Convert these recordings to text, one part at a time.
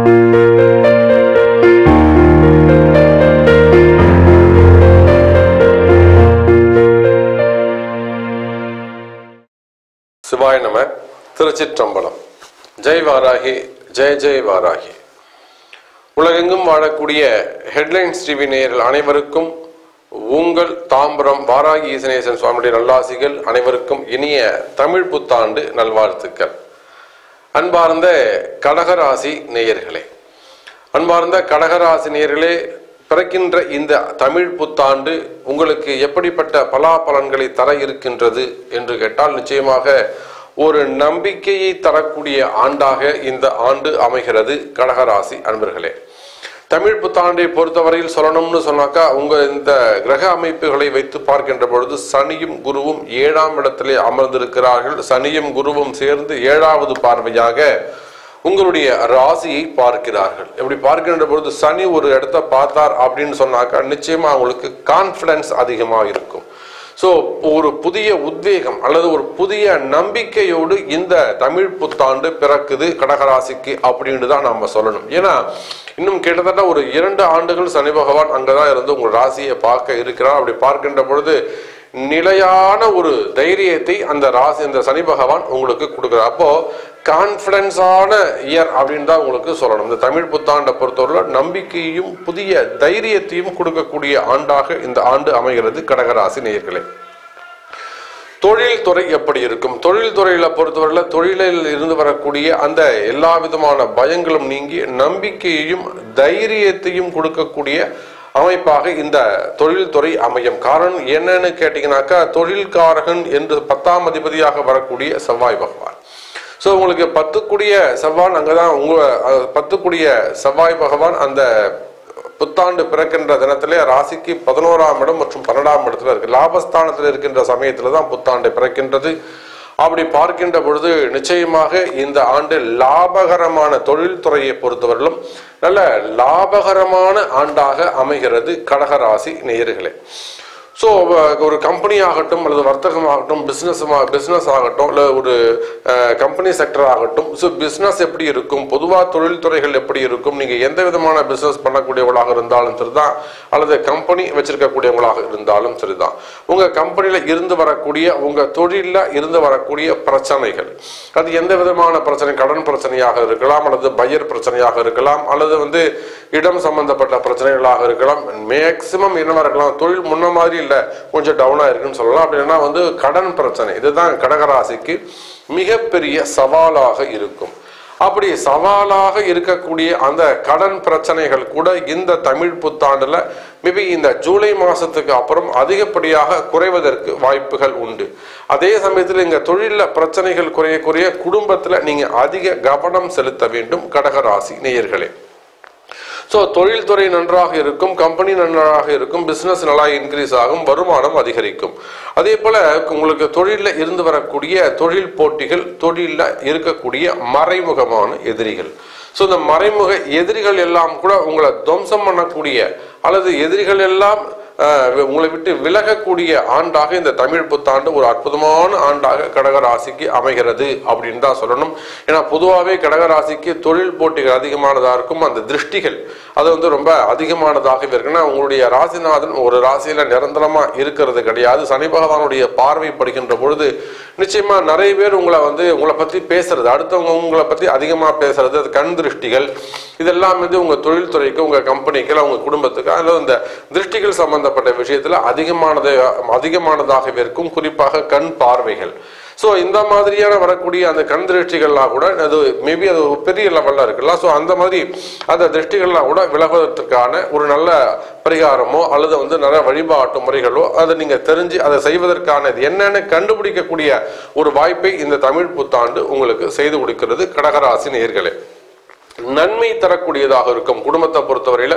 சிவாய நம திருச்சிற்றம்பலம் ஜெய் வாராகி ஜெய் ஜெய் வாராகி உலகெங்கும் வாழக்கூடிய ஹெட்லைன்ஸ் டிவி நேயர்கள் அனைவருக்கும் உங்கள் தாம்பரம் வாராகி ஈசனேசன் சுவாமியுடைய நல்லாசிகள் அனைவருக்கும் இனிய தமிழ் புத்தாண்டு நல்வாழ்த்துக்கள் அன்பார்ந்த கடகராசி நேயர்களே அன்பார்ந்த கடகராசி நேயர்களே பிறக்கின்ற இந்த தமிழ் புத்தாண்டு உங்களுக்கு எப்படிப்பட்ட பலாபலன்களை தர இருக்கின்றது என்று கேட்டால் நிச்சயமாக ஒரு நம்பிக்கையை தரக்கூடிய ஆண்டாக இந்த ஆண்டு அமைகிறது கடகராசி அன்பர்களே தமிழ் புத்தாண்டை பொறுத்தவரையில் சொல்லணும்னு சொன்னாக்கா உங்க இந்த கிரக அமைப்புகளை வைத்து பார்க்கின்ற பொழுது சனியும் குருவும் ஏழாம் இடத்திலே அமர்ந்திருக்கிறார்கள் சனியும் குருவும் சேர்ந்து ஏழாவது பார்வையாக உங்களுடைய ராசியை பார்க்கிறார்கள் இப்படி பார்க்கின்ற பொழுது சனி ஒரு இடத்த பார்த்தார் அப்படின்னு சொன்னாக்கா நிச்சயமா அவங்களுக்கு கான்ஃபிடன்ஸ் அதிகமாக இருக்கும் ஸோ ஒரு புதிய உத்வேகம் அல்லது ஒரு புதிய நம்பிக்கையோடு இந்த தமிழ் புத்தாண்டு பிறக்குது கடகராசிக்கு அப்படின்னு தான் நம்ம சொல்லணும் ஏன்னா இன்னும் கிட்டத்தட்ட ஒரு இரண்டு ஆண்டுகள் சனி பகவான் அங்கதான் இருந்து உங்கள் ராசியை பார்க்க இருக்கிறார் அப்படி பார்க்கின்ற பொழுது நிலையான ஒரு தைரியத்தை அந்த ராசி அந்த சனி பகவான் உங்களுக்கு கொடுக்குறார் அப்போ கான்ஃபிடன்ஸான இயர் அப்படின்னு தான் உங்களுக்கு சொல்லணும் இந்த தமிழ் புத்தாண்டை பொறுத்தவரை நம்பிக்கையும் புதிய தைரியத்தையும் கொடுக்கக்கூடிய ஆண்டாக இந்த ஆண்டு அமைகிறது கடகராசி நேயர்களே தொழில் துறை எப்படி இருக்கும் தொழில் துறையில பொறுத்தவரையில் தொழிலில் இருந்து வரக்கூடிய அந்த எல்லா விதமான பயங்களும் நீங்கி நம்பிக்கையையும் தைரியத்தையும் கொடுக்கக்கூடிய அமைப்பாக இந்த தொழில்துறை அமையும் காரணம் என்னன்னு கேட்டீங்கன்னாக்கா தொழில்காரகன் என்று பத்தாம் அதிபதியாக வரக்கூடிய செவ்வாய் பகவான் ஸோ உங்களுக்கு பத்துக்குடிய செவ்வான் அங்கதான் உங்க அஹ், பத்துக்குடிய செவ்வாய் பகவான் அந்த புத்தாண்டு பிறக்கின்ற தினத்திலே ராசிக்கு பதினோராம் இடம் மற்றும் பன்னெண்டாம் இடத்துல இருக்கு லாபஸ்தானத்தில் இருக்கின்ற சமயத்துல தான் புத்தாண்டு பிறக்கின்றது அப்படி பார்க்கின்ற பொழுது நிச்சயமாக இந்த ஆண்டு லாபகரமான தொழில்துறையை பொறுத்தவரையிலும் நல்ல லாபகரமான ஆண்டாக அமைகிறது கடகராசி நேயர்களே ஸோ ஒரு கம்பெனி ஆகட்டும் அல்லது வர்த்தகம் ஆகட்டும் பிஸ்னஸ் பிஸ்னஸ் ஆகட்டும் இல்லை ஒரு கம்பெனி செக்டர் ஆகட்டும் ஸோ பிஸ்னஸ் எப்படி இருக்கும் பொதுவாக தொழில்துறைகள் எப்படி இருக்கும் நீங்கள் எந்த விதமான பிஸ்னஸ் பண்ணக்கூடியவங்களாக இருந்தாலும் சரிதான் அல்லது கம்பெனி வச்சிருக்கக்கூடியவங்களாக இருந்தாலும் சரிதான் உங்கள் கம்பெனியில் இருந்து வரக்கூடிய உங்கள் தொழிலில் இருந்து வரக்கூடிய பிரச்சனைகள் அது எந்த விதமான பிரச்சனை கடன் பிரச்சனையாக இருக்கலாம் அல்லது பையர் பிரச்சனையாக இருக்கலாம் அல்லது வந்து இடம் சம்பந்தப்பட்ட பிரச்சனைகளாக இருக்கலாம் மேக்சிமம் என்னவா இருக்கலாம் தொழில் முன்ன மாதிரி இல்லை கொஞ்சம் டவுனாக இருக்குன்னு சொல்லலாம் அப்படின்னா வந்து கடன் பிரச்சனை இதுதான் கடகராசிக்கு மிகப்பெரிய சவாலாக இருக்கும் அப்படி சவாலாக இருக்கக்கூடிய அந்த கடன் பிரச்சனைகள் கூட இந்த தமிழ் புத்தாண்டுல மேபி இந்த ஜூலை மாசத்துக்கு அப்புறம் அதிகப்படியாக குறைவதற்கு வாய்ப்புகள் உண்டு அதே சமயத்தில் இங்க தொழில பிரச்சனைகள் குறைய குறைய குடும்பத்துல நீங்க அதிக கவனம் செலுத்த வேண்டும் கடகராசி நேயர்களே ஸோ தொழில்துறை நன்றாக இருக்கும் கம்பெனி நன்றாக இருக்கும் பிஸ்னஸ் நல்லா இன்க்ரீஸ் ஆகும் வருமானம் அதிகரிக்கும் அதே போல உங்களுக்கு தொழிலில் இருந்து வரக்கூடிய தொழில் போட்டிகள் தொழிலில் இருக்கக்கூடிய மறைமுகமான எதிரிகள் ஸோ இந்த மறைமுக எதிரிகள் எல்லாம் கூட உங்களை துவம்சம் பண்ணக்கூடிய அல்லது எதிரிகள் எல்லாம் அஹ், உங்களை விட்டு விலகக்கூடிய ஆண்டாக இந்த தமிழ் புத்தாண்டு ஒரு அற்புதமான ஆண்டாக கடகராசிக்கு அமைகிறது அப்படின்னு தான் சொல்லணும் ஏன்னா பொதுவாகவே கடகராசிக்கு தொழில் போட்டிகள் அதிகமானதாக இருக்கும் அந்த திருஷ்டிகள் அது வந்து ரொம்ப அதிகமானதாகவே இருக்குன்னா உங்களுடைய ராசிநாதன் ஒரு ராசியில நிரந்தரமா இருக்கிறது கிடையாது சனி பகவானுடைய பார்வை படுகின்ற பொழுது நிச்சயமா நிறைய பேர் உங்களை வந்து உங்களை பத்தி பேசுறது அடுத்தவங்க உங்களை பத்தி அதிகமா பேசுறது அது கண் திருஷ்டிகள் இதெல்லாம் வந்து உங்க தொழில்துறைக்கு உங்க கம்பெனிக்கு இல்லை உங்க குடும்பத்துக்கு அதில் இந்த திருஷ்டிகள் சம்பந்தப்பட்ட விஷயத்துல அதிகமானது அதிகமானதாகவே இருக்கும் குறிப்பாக கண் பார்வைகள் ஸோ இந்த மாதிரியான வரக்கூடிய அந்த கண் திருஷ்டிகள்லாம் கூட அது மேபி அது ஒரு பெரிய லெவலில் இருக்கலாம் ஸோ அந்த மாதிரி அந்த திருஷ்டிகள்லாம் கூட விலகுவதற்கான ஒரு நல்ல பரிகாரமோ அல்லது வந்து நிறைய வழிபாட்டு முறைகளோ அதை நீங்கள் தெரிஞ்சு அதை செய்வதற்கான இது என்னன்னு கண்டுபிடிக்கக்கூடிய ஒரு வாய்ப்பை இந்த தமிழ் புத்தாண்டு உங்களுக்கு செய்து கொடுக்கிறது கடகராசி நேர்களே நன்மை தரக்கூடியதாக இருக்கும் குடும்பத்தை பொறுத்தவரையில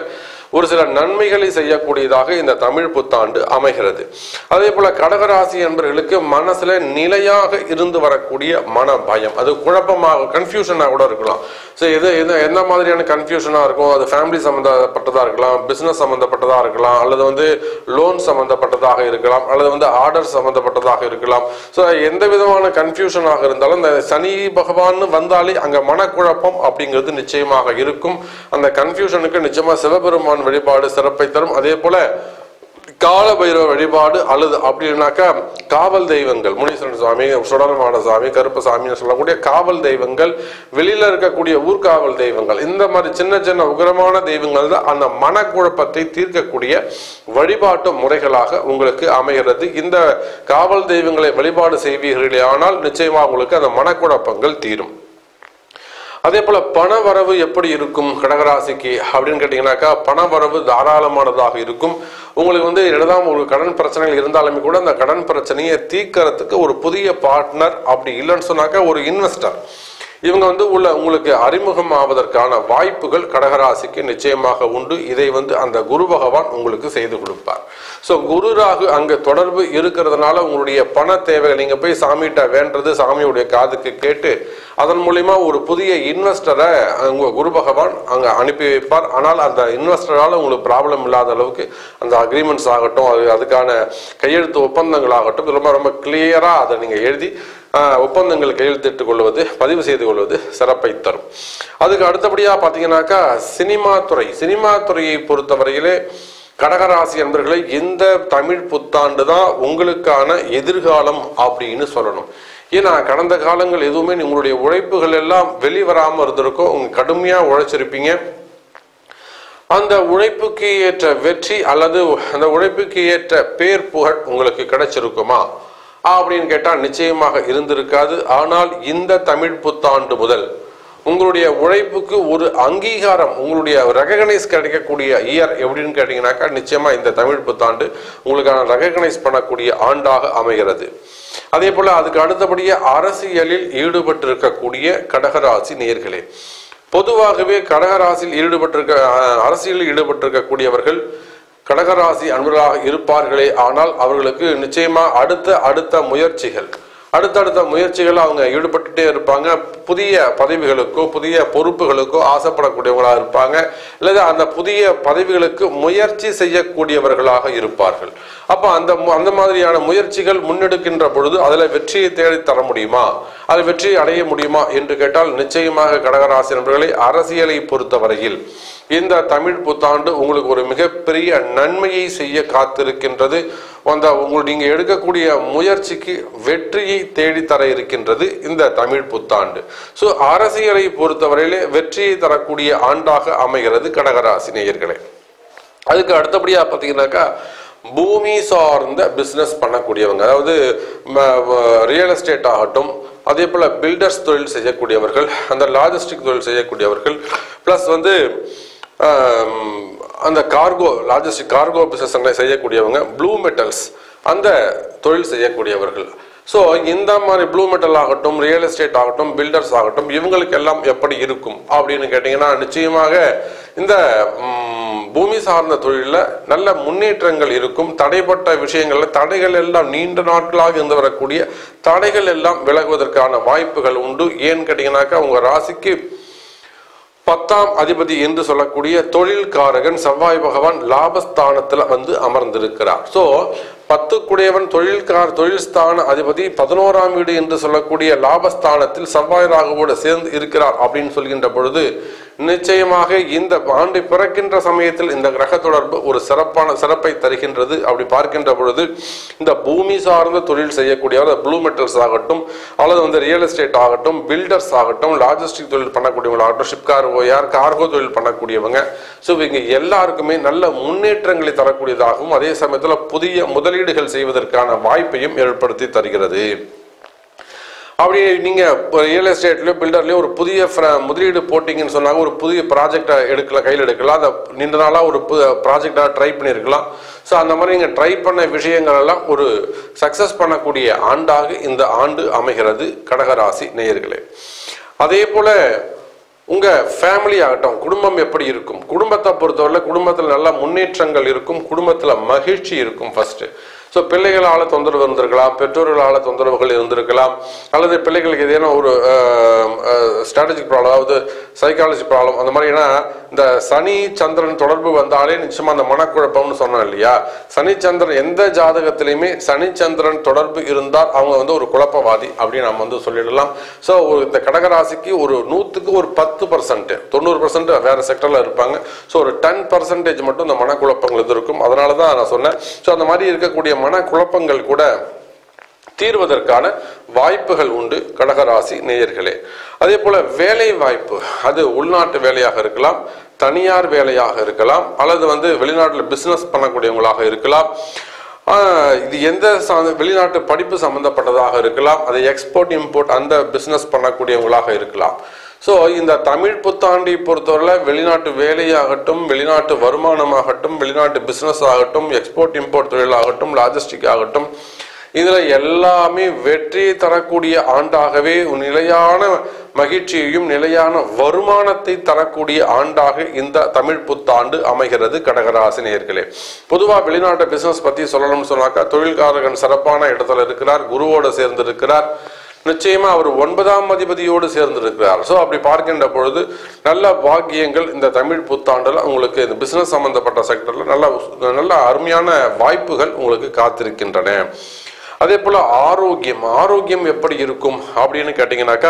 ஒரு சில நன்மைகளை செய்யக்கூடியதாக இந்த தமிழ் புத்தாண்டு அமைகிறது அதே போல கடகராசி என்பவர்களுக்கு மனசுல நிலையாக இருந்து வரக்கூடிய மன பயம் அது குழப்பமாக கன்ஃபியூஷனாக கூட இருக்கலாம் ஸோ எது எது எந்த மாதிரியான கன்ஃபியூஷனாக இருக்கும் அது ஃபேமிலி சம்மந்தப்பட்டதாக இருக்கலாம் பிஸ்னஸ் சம்மந்தப்பட்டதாக இருக்கலாம் அல்லது வந்து லோன் சம்மந்தப்பட்டதாக இருக்கலாம் அல்லது வந்து ஆர்டர் சம்மந்தப்பட்டதாக இருக்கலாம் ஸோ எந்த விதமான கன்ஃபியூஷனாக இருந்தாலும் இந்த சனி பகவான் வந்தாலே அங்கே மனக்குழப்பம் அப்படிங்கிறது நிச்சயமாக இருக்கும் அந்த கன்ஃபியூஷனுக்கு நிச்சயமா சிவபெருமான் வழிபாடு சிறப்பை தரும் அதே போல கால பைரவ வழிபாடு அல்லது அப்படின்னாக்கா காவல் தெய்வங்கள் முனீஸ்வரன் சுவாமி சுடலமான சாமி கருப்பசாமின்னு சொல்லக்கூடிய காவல் தெய்வங்கள் வெளியில இருக்கக்கூடிய ஊர்காவல் தெய்வங்கள் இந்த மாதிரி சின்ன சின்ன உகரமான தெய்வங்கள் தான் அந்த மனக்குழப்பத்தை தீர்க்கக்கூடிய வழிபாட்டு முறைகளாக உங்களுக்கு அமைகிறது இந்த காவல் தெய்வங்களை வழிபாடு செய்வீர்களே ஆனால் நிச்சயமா உங்களுக்கு அந்த மனக்குழப்பங்கள் தீரும் அதே போல பண வரவு எப்படி இருக்கும் கடகராசிக்கு அப்படின்னு கேட்டீங்கன்னாக்கா பண வரவு தாராளமானதாக இருக்கும் உங்களுக்கு வந்து என்னதான் ஒரு கடன் பிரச்சனைகள் இருந்தாலுமே கூட அந்த கடன் பிரச்சனையை தீர்க்கறதுக்கு ஒரு புதிய பார்ட்னர் அப்படி இல்லைன்னு சொன்னாக்கா ஒரு இன்வெஸ்டர் இவங்க வந்து உள்ள உங்களுக்கு அறிமுகம் ஆவதற்கான வாய்ப்புகள் கடகராசிக்கு நிச்சயமாக உண்டு இதை வந்து அந்த குரு பகவான் உங்களுக்கு செய்து கொடுப்பார் ஸோ குரு ராகு அங்க தொடர்பு இருக்கிறதுனால உங்களுடைய பண தேவைகள் நீங்க போய் சாமிகிட்ட வேண்டது சாமியுடைய காதுக்கு கேட்டு அதன் மூலியமா ஒரு புதிய இன்வெஸ்டரை உங்க குரு பகவான் அங்க அனுப்பி வைப்பார் ஆனால் அந்த இன்வெஸ்டரால உங்களுக்கு ப்ராப்ளம் இல்லாத அளவுக்கு அந்த அக்ரிமெண்ட்ஸ் ஆகட்டும் அது அதுக்கான கையெழுத்து ஒப்பந்தங்கள் ஆகட்டும் ரொம்ப ரொம்ப கிளியரா அதை நீங்க எழுதி ஆஹ், ஒப்பந்தங்கள் கையெழுத்திட்டுக் கொள்வது பதிவு செய்து கொள்வது சிறப்பை தரும் அதுக்கு அடுத்தபடியா பாத்தீங்கன்னாக்கா சினிமா துறை சினிமா துறையை பொறுத்தவரையிலே கடகராசி என்பர்களை இந்த தமிழ் புத்தாண்டு தான் உங்களுக்கான எதிர்காலம் அப்படின்னு சொல்லணும் ஏன்னா கடந்த காலங்கள் எதுவுமே உங்களுடைய உழைப்புகள் எல்லாம் வெளிவராம இருந்திருக்கும் உங்க கடுமையா உழைச்சிருப்பீங்க அந்த உழைப்புக்கு ஏற்ற வெற்றி அல்லது அந்த உழைப்புக்கு ஏற்ற பேர் புகழ் உங்களுக்கு கிடைச்சிருக்குமா அப்படின்னு கேட்டா நிச்சயமாக இருந்திருக்காது ஆனால் இந்த தமிழ் புத்தாண்டு முதல் உங்களுடைய உழைப்புக்கு ஒரு அங்கீகாரம் உங்களுடைய ரெகனைஸ் கிடைக்கக்கூடிய இயர் எப்படின்னு கேட்டீங்கன்னாக்கா நிச்சயமா இந்த தமிழ் புத்தாண்டு உங்களுக்கான ரெகனைஸ் பண்ணக்கூடிய ஆண்டாக அமைகிறது அதே போல அதுக்கு அடுத்தபடியே அரசியலில் ஈடுபட்டிருக்கக்கூடிய கடகராசி நேர்களே பொதுவாகவே கடகராசியில் ஈடுபட்டிருக்க அஹ், அரசியலில் ஈடுபட்டிருக்கக்கூடியவர்கள் கடகராசி அன்பர்களாக இருப்பார்களே ஆனால் அவர்களுக்கு நிச்சயமா அடுத்த அடுத்த முயற்சிகள் அடுத்தடுத்த முயற்சிகள் அவங்க ஈடுபட்டுட்டே இருப்பாங்க புதிய பதவிகளுக்கோ புதிய பொறுப்புகளுக்கோ ஆசைப்படக்கூடியவங்களா இருப்பாங்க அல்லது அந்த புதிய பதவிகளுக்கு முயற்சி செய்யக்கூடியவர்களாக இருப்பார்கள் அப்ப அந்த மு- அந்த மாதிரியான முயற்சிகள் முன்னெடுக்கின்ற பொழுது அதுல வெற்றியை தேடி தர முடியுமா அது வெற்றியை அடைய முடியுமா என்று கேட்டால் நிச்சயமாக கடகராசி நண்பர்களை அரசியலை பொறுத்தவரையில் இந்த தமிழ் புத்தாண்டு உங்களுக்கு ஒரு மிகப்பெரிய நன்மையை செய்ய காத்திருக்கின்றது அந்த உங்கள் நீங்க எடுக்கக்கூடிய முயற்சிக்கு வெற்றியை தேடித்தர இருக்கின்றது இந்த தமிழ் புத்தாண்டு ஸோ அரசியலை பொறுத்தவரையிலே வெற்றியை தரக்கூடிய ஆண்டாக அமைகிறது கடகராசி நேயர்களே அதுக்கு அடுத்தபடியா பார்த்தீங்கன்னாக்கா பூமி சார்ந்த பிஸ்னஸ் பண்ணக்கூடியவங்க அதாவது ரியல் எஸ்டேட் ஆகட்டும் அதே போல பில்டர்ஸ் தொழில் செய்யக்கூடியவர்கள் அந்த லாஜிஸ்டிக் தொழில் செய்யக்கூடியவர்கள் ப்ளஸ் வந்து ஆம், அந்த கார்கோ லாஜிஸ்டிக் கார்கோ பிசினஸ் செய்யக்கூடியவங்க ப்ளூ மெட்டல்ஸ் அந்த தொழில் செய்யக்கூடியவர்கள் ஸோ இந்த மாதிரி ப்ளூ மெட்டல் ஆகட்டும் ரியல் எஸ்டேட் ஆகட்டும் பில்டர்ஸ் ஆகட்டும் இவங்களுக்கு எல்லாம் எப்படி இருக்கும் அப்படின்னு கேட்டிங்கன்னா நிச்சயமாக இந்த ம், பூமி சார்ந்த தொழிலில் நல்ல முன்னேற்றங்கள் இருக்கும் தடைப்பட்ட விஷயங்கள்ல தடைகள் எல்லாம் நீண்ட நாட்களாக இருந்து வரக்கூடிய தடைகள் எல்லாம் விலகுவதற்கான வாய்ப்புகள் உண்டு ஏன்னு கேட்டிங்கன்னாக்கா உங்கள் ராசிக்கு பத்தாம் அதிபதி என்று சொல்லக்கூடிய தொழில்காரகன் செவ்வாய் பகவான் லாபஸ்தானத்துல வந்து அமர்ந்திருக்கிறார் சோ பத்துக்குடையவன் தொழில்கார் தொழில் ஸ்தான அதிபதி பதினோராம் வீடு என்று சொல்லக்கூடிய லாபஸ்தானத்தில் செவ்வாய் ராகுவோடு சேர்ந்து இருக்கிறார் அப்படின்னு சொல்கின்ற பொழுது நிச்சயமாக இந்த ஆண்டு பிறக்கின்ற சமயத்தில் இந்த கிரக தொடர்பு ஒரு சிறப்பான சிறப்பை தருகின்றது அப்படி பார்க்கின்ற பொழுது இந்த பூமி சார்ந்த தொழில் செய்யக்கூடியவர் ப்ளூ மெட்டல்ஸ் ஆகட்டும் அல்லது வந்து ரியல் எஸ்டேட் ஆகட்டும் பில்டர்ஸ் ஆகட்டும் லாஜிஸ்டிக் தொழில் பண்ணக்கூடியவங்களாகட்டும் ஷிப் கார்கோ யார் கார்கோ தொழில் பண்ணக்கூடியவங்க ஸோ இவங்க எல்லாருக்குமே நல்ல முன்னேற்றங்களை தரக்கூடியதாகவும் அதே சமயத்தில் புதிய முதலீடுகள் செய்வதற்கான வாய்ப்பையும் ஏற்படுத்தி தருகிறது அப்படி நீங்க ரியல் எஸ்டேட்லயோ பில்டர்லயோ ஒரு புதிய ஃப்ர- முதலீடு போட்டீங்கன்னு சொன்னாங்க ஒரு புதிய ப்ராஜெக்டை எடுக்கலாம் கையில் எடுக்கலாம் அதை நீண்ட நாளா ஒரு ப்ராஜெக்டாக ட்ரை பண்ணியிருக்கலாம் ஸோ அந்த மாதிரி நீங்க ட்ரை பண்ண விஷயங்கள் எல்லாம் ஒரு சக்சஸ் பண்ணக்கூடிய ஆண்டாக இந்த ஆண்டு அமைகிறது கடகராசி நேயர்களே அதே போல உங்க ஃபேமிலி ஆகட்டும் குடும்பம் எப்படி இருக்கும் குடும்பத்தை பொறுத்தவரை குடும்பத்தில் நல்ல முன்னேற்றங்கள் இருக்கும் குடும்பத்துல மகிழ்ச்சி இருக்கும் ஃபர்ஸ்ட் ஸோ பிள்ளைகளால் தொந்தரவு இருந்திருக்கலாம் பெற்றோர்களால் தொந்தரவுகள் இருந்திருக்கலாம் அல்லது பிள்ளைகளுக்கு ஏதேனும் ஒரு ஸ்ட்ராட்டஜிக் ப்ராப்ளம் அதாவது சைக்காலஜி ப்ராப்ளம் அந்த மாதிரி ஏன்னா இந்த சனி சந்திரன் தொடர்பு வந்தாலே நிச்சயமா அந்த மனக்குழப்பம்னு சொன்னோம் இல்லையா சனி சந்திரன் எந்த ஜாதகத்திலையுமே சனி சந்திரன் தொடர்பு இருந்தால் அவங்க வந்து ஒரு குழப்பவாதி அப்படின்னு நம்ம வந்து சொல்லிடலாம் ஸோ ஒரு இந்த கடகராசிக்கு ஒரு நூற்றுக்கு ஒரு பத்து பர்சன்ட் தொண்ணூறு பர்சன்ட் வேற செக்டர்ல இருப்பாங்க ஸோ ஒரு டென் பர்சன்டேஜ் மட்டும் இந்த மனக்குழப்பங்கள் இது இருக்கும் அதனால தான் நான் சொன்னேன் ஸோ அந்த மாதிரி இருக்கக்கூடிய மனக்குழப்பங்கள் கூட தீர்வதற்கான வாய்ப்புகள் உண்டு கடகராசி நேயர்களே அதே போல வேலை வாய்ப்பு அது உள்நாட்டு வேலையாக இருக்கலாம் தனியார் வேலையாக இருக்கலாம் அல்லது வந்து வெளிநாட்டில் பிசினஸ் பண்ணக்கூடியவங்களாக இருக்கலாம் ஆஹ் இது எந்த சா- வெளிநாட்டு படிப்பு சம்பந்தப்பட்டதாக இருக்கலாம் அது எக்ஸ்போர்ட் இம்போர்ட் அந்த பிசினஸ் பண்ணக்கூடியவங்களாக இருக்கலாம் ஸோ இந்த தமிழ் புத்தாண்டை பொறுத்தவரை வெளிநாட்டு வேலையாகட்டும் வெளிநாட்டு வருமானமாகட்டும் வெளிநாட்டு பிசினஸ் ஆகட்டும் எக்ஸ்போர்ட் இம்போர்ட் தொழிலாகட்டும் லாஜிஸ்டிக் ஆகட்டும் இதுல எல்லாமே வெற்றி தரக்கூடிய ஆண்டாகவே ஒரு நிலையான மகிழ்ச்சியையும் நிலையான வருமானத்தை தரக்கூடிய ஆண்டாக இந்த தமிழ் புத்தாண்டு அமைகிறது கடகராசி நேயர்களே பொதுவா வெளிநாட்டு பிசினஸ் பத்தி சொல்லணும்னு சொன்னாக்கா தொழில்காரகன் சிறப்பான இடத்துல இருக்கிறார் குருவோட சேர்ந்து இருக்கிறார் நிச்சயமா அவர் ஒன்பதாம் அதிபதியோடு சேர்ந்து இருக்கிறார் ஸோ அப்படி பார்க்கின்ற பொழுது நல்ல பாக்கியங்கள் இந்த தமிழ் புத்தாண்டுல உங்களுக்கு இந்த பிசினஸ் சம்பந்தப்பட்ட செக்டர்ல நல்ல நல்ல அருமையான வாய்ப்புகள் உங்களுக்கு காத்திருக்கின்றன அதே போல ஆரோக்கியம் ஆரோக்கியம் எப்படி இருக்கும் அப்படின்னு கேட்டீங்கன்னாக்கா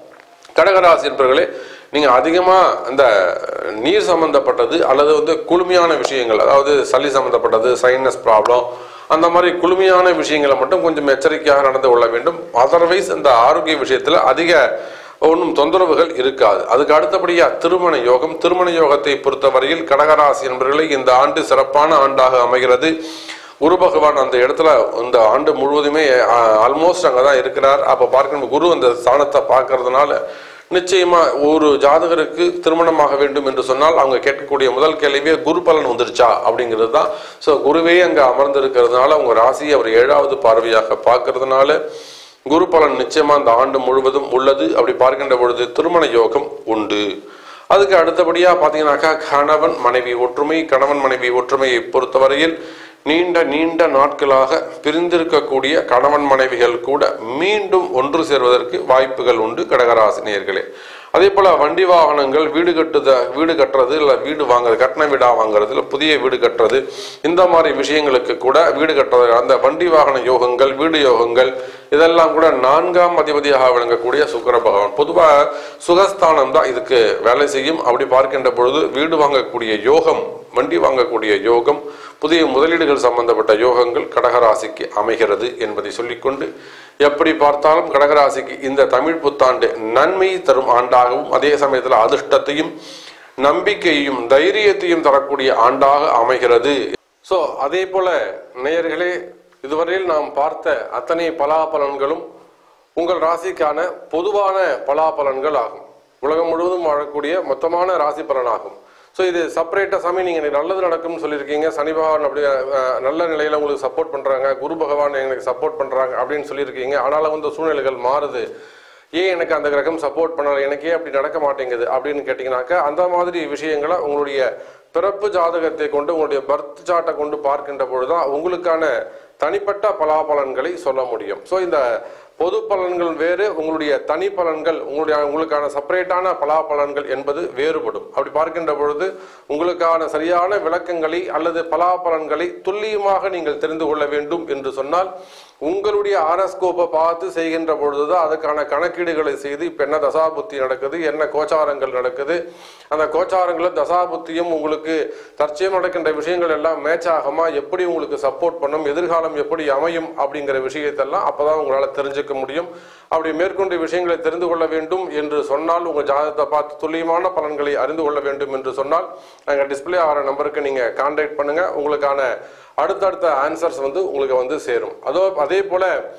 கடகராசி என்பவர்களே நீங்க அதிகமா இந்த நீர் சம்பந்தப்பட்டது அல்லது வந்து குளுமையான விஷயங்கள் அதாவது சளி சம்பந்தப்பட்டது சைனஸ் ப்ராப்ளம் அந்த மாதிரி குளுமையான விஷயங்களை மட்டும் கொஞ்சம் எச்சரிக்கையாக நடந்து கொள்ள வேண்டும் அதர்வைஸ் இந்த ஆரோக்கிய விஷயத்துல அதிக ஒன்றும் தொந்தரவுகள் இருக்காது அதுக்கு அடுத்தபடியா திருமண யோகம் திருமண யோகத்தை பொறுத்தவரையில் கடகராசி என்பவர்களை இந்த ஆண்டு சிறப்பான ஆண்டாக அமைகிறது குரு பகவான் அந்த இடத்துல இந்த ஆண்டு முழுவதுமே ஆல்மோஸ்ட் அங்கே தான் இருக்கிறார் அப்போ பார்க்கணும் குரு அந்த ஸ்தானத்தை பார்க்கறதுனால நிச்சயமா ஒரு ஜாதகருக்கு திருமணமாக வேண்டும் என்று சொன்னால் அவங்க கேட்கக்கூடிய முதல் கேள்வியே குரு பலன் வந்துருச்சா அப்படிங்கிறது தான் ஸோ குருவே அங்கே அமர்ந்து இருக்கிறதுனால உங்க ராசியை அவர் ஏழாவது பார்வையாக பார்க்கறதுனால குரு பலன் நிச்சயமா அந்த ஆண்டு முழுவதும் உள்ளது அப்படி பார்க்கின்ற பொழுது திருமண யோகம் உண்டு அதுக்கு அடுத்தபடியா பாத்தீங்கன்னாக்கா கணவன் மனைவி ஒற்றுமை கணவன் மனைவி ஒற்றுமையை பொறுத்தவரையில் நீண்ட நீண்ட நாட்களாக பிரிந்திருக்கக்கூடிய கணவன் மனைவிகள் கூட மீண்டும் ஒன்று சேர்வதற்கு வாய்ப்புகள் உண்டு கடகராசினியர்களே அதே போல வண்டி வாகனங்கள் வீடு கட்டுத வீடு கட்டுறது இல்லை வீடு வாங்குறது கட்டண வீடா வாங்குறது இல்லை புதிய வீடு கட்டுறது இந்த மாதிரி விஷயங்களுக்கு கூட வீடு கட்டுறது அந்த வண்டி வாகன யோகங்கள் வீடு யோகங்கள் இதெல்லாம் கூட நான்காம் அதிபதியாக விளங்கக்கூடிய சுக்கிர பகவான் பொதுவாக சுகஸ்தானம் தான் இதுக்கு வேலை செய்யும் அப்படி பார்க்கின்ற பொழுது வீடு வாங்கக்கூடிய யோகம் வண்டி வாங்கக்கூடிய யோகம் புதிய முதலீடுகள் சம்பந்தப்பட்ட யோகங்கள் கடகராசிக்கு அமைகிறது என்பதை சொல்லிக்கொண்டு எப்படி பார்த்தாலும் கடகராசிக்கு இந்த தமிழ் புத்தாண்டு நன்மை தரும் ஆண்டாகவும் அதே சமயத்தில் அதிர்ஷ்டத்தையும் நம்பிக்கையையும் தைரியத்தையும் தரக்கூடிய ஆண்டாக அமைகிறது ஸோ அதே போல நேயர்களே இதுவரையில் நாம் பார்த்த அத்தனை பலாபலன்களும் உங்கள் ராசிக்கான பொதுவான பலாபலன்கள் ஆகும் உலகம் முழுவதும் வாழக்கூடிய மொத்தமான ராசி பலனாகும் ஸோ இது செப்பரேட்டாக சாமி நீங்கள் எனக்கு நல்லது நடக்கும்னு சொல்லியிருக்கீங்க சனி பகவான் அப்படி அஹ், நல்ல நிலையில் உங்களுக்கு சப்போர்ட் பண்ணுறாங்க குரு பகவான் எங்களுக்கு சப்போர்ட் பண்ணுறாங்க அப்படின்னு சொல்லியிருக்கீங்க ஆனாலும் வந்து சூழ்நிலைகள் மாறுது ஏன் எனக்கு அந்த கிரகம் சப்போர்ட் பண்ணல எனக்கே அப்படி நடக்க மாட்டேங்குது அப்படின்னு கேட்டிங்கனாக்கா அந்த மாதிரி விஷயங்களை உங்களுடைய பிறப்பு ஜாதகத்தை கொண்டு உங்களுடைய பர்த் சார்ட்டை கொண்டு பார்க்கின்ற பொழுதுதான் உங்களுக்கான தனிப்பட்ட பலாபலன்களை சொல்ல முடியும் ஸோ இந்த பொது பலன்கள் வேறு உங்களுடைய தனி பலன்கள் உங்களுடைய உங்களுக்கான செப்பரேட்டான பலாபலன்கள் என்பது வேறுபடும் அப்படி பார்க்கின்ற பொழுது உங்களுக்கான சரியான விளக்கங்களை அல்லது பலாபலன்களை துல்லியமாக நீங்கள் தெரிந்து கொள்ள வேண்டும் என்று சொன்னால் உங்களுடைய ஆரஸ்கோப்பை பார்த்து செய்கின்ற பொழுதுதான் அதுக்கான கணக்கீடுகளை செய்து இப்போ என்ன தசாபுத்தி நடக்குது என்ன கோச்சாரங்கள் நடக்குது அந்த கோச்சாரங்களும் தசாபுத்தியும் உங்களுக்கு தற்சயம் நடக்கின்ற விஷயங்கள் எல்லாம் மேட்ச் ஆகுமா எப்படி உங்களுக்கு சப்போர்ட் பண்ணும் எதிர்காலம் எப்படி அமையும் அப்படிங்கிற விஷயத்தெல்லாம் அப்பதான் உங்களால் தெரிஞ்சுக்க முடியும் அப்படி மேற்கொண்டு விஷயங்களை தெரிந்து கொள்ள வேண்டும் என்று சொன்னால் உங்கள் ஜாதகத்தை பார்த்து துல்லியமான பலன்களை அறிந்து கொள்ள வேண்டும் என்று சொன்னால் நாங்கள் டிஸ்பிளே ஆகிற நம்பருக்கு நீங்கள் கான்டாக்ட் பண்ணுங்க உங்களுக்கான அடுத்தடுத்த ஆன்சர்ஸ் வந்து உங்களுக்கு வந்து சேரும் அதோ அதே போல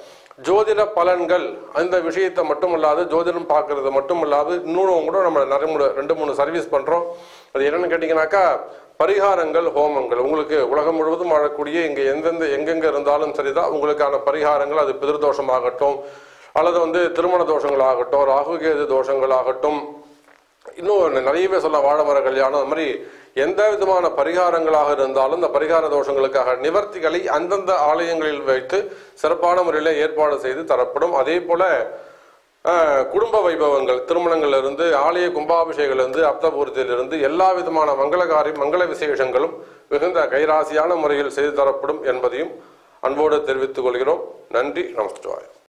ஜோதிட பலன்கள் அந்த விஷயத்தை மட்டும் இல்லாது ஜோதிடம் பார்க்கறது மட்டும் இல்லாது இன்னும் கூட நம்ம நிறைய மூணு ரெண்டு மூணு சர்வீஸ் பண்றோம் அது என்னன்னு கேட்டிங்கனாக்கா பரிகாரங்கள் ஹோமங்கள் உங்களுக்கு உலகம் முழுவதும் வாழக்கூடிய இங்க எந்தெந்த எங்கெங்க இருந்தாலும் சரிதான் உங்களுக்கான பரிகாரங்கள் அது பிதிர்தோஷமாகட்டும் அல்லது வந்து திருமண தோஷங்களாகட்டும் ராகுகேது தோஷங்களாகட்டும் இன்னும் நிறையவே சொல்ல வாழமர கல்யாணம் அந்த மாதிரி எந்த விதமான பரிகாரங்களாக இருந்தாலும் இந்த பரிகார தோஷங்களுக்காக நிவர்த்திகளை அந்தந்த ஆலயங்களில் வைத்து சிறப்பான முறையில் ஏற்பாடு செய்து தரப்படும் அதே போல ஆஹ், குடும்ப வைபவங்கள் திருமணங்கள்ல இருந்து ஆலய கும்பாபிஷேகத்திலிருந்து அப்தபூர்த்தியிலிருந்து எல்லா விதமான மங்களகாரி மங்கள விசேஷங்களும் மிகுந்த கைராசியான முறையில் செய்து தரப்படும் என்பதையும் அன்போடு தெரிவித்துக் கொள்கிறோம் நன்றி நமஸ்காரம்